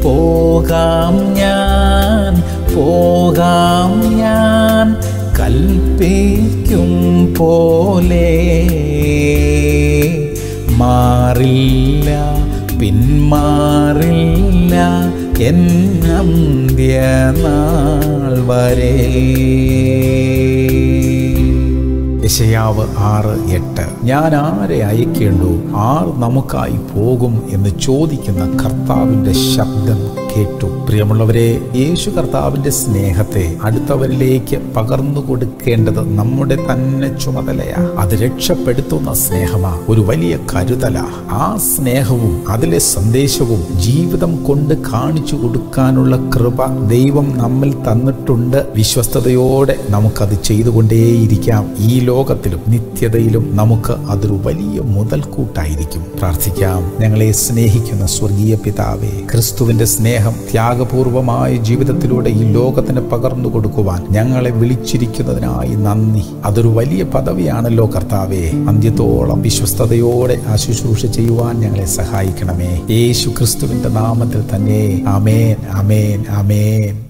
പോകാം ഞാൻ പോകാം ഞാൻ കൽപ്പിക്കും പോലെ മാറില്ല പിന്മാറില്ല എന്നന്ത്യനാൾ വരെ യശയാവ് ആറ് എട്ട് ഞാൻ ആരെ അയക്കേണ്ടു ആർ നമുക്കായി പോകും എന്ന് ചോദിക്കുന്ന കർത്താവിൻ്റെ ശബ്ദം കേട്ടു പ്രിയമുള്ളവരെ യേശു കർത്താവിൻ്റെ സ്നേഹത്തെ അടുത്തവരിലേക്ക് പകർന്നു കൊടുക്കേണ്ടത് നമ്മുടെ തന്നെ ചുമതലയാ അത് രക്ഷപ്പെടുത്തുന്ന സ്നേഹമാ ഒരു വലിയ കരുതല ആ സ്നേഹവും അതിലെ സന്ദേശവും ജീവിതം കൊണ്ട് കാണിച്ചു കൊടുക്കാനുള്ള കൃപ ദൈവം നമ്മിൽ തന്നിട്ടുണ്ട് വിശ്വസ്തയോടെ നമുക്കത് ചെയ്തുകൊണ്ടേയിരിക്കാം ഈ ലോകത്തിലും നിത്യതയിലും നമുക്ക് അതൊരു വലിയ മുതൽക്കൂട്ടായിരിക്കും പ്രാർത്ഥിക്കാം ഞങ്ങളെ സ്നേഹിക്കുന്ന സ്വർഗീയ പിതാവേ ക്രിസ്തുവിന്റെ സ്നേഹം ത്യാഗപൂർവമായ ജീവിതത്തിലൂടെ ഈ ലോകത്തിന് പകർന്നു കൊടുക്കുവാൻ ഞങ്ങളെ വിളിച്ചിരിക്കുന്നതിനായി നന്ദി അതൊരു വലിയ പദവിയാണല്ലോ കർത്താവേ അന്ത്യത്തോളം വിശ്വസ്തയോടെ ആ ശുശ്രൂഷ ചെയ്യുവാൻ ഞങ്ങളെ സഹായിക്കണമേ യേശു ക്രിസ്തുവിന്റെ നാമത്തിൽ തന്നെ അമേൻ അമേൻ അമേൻ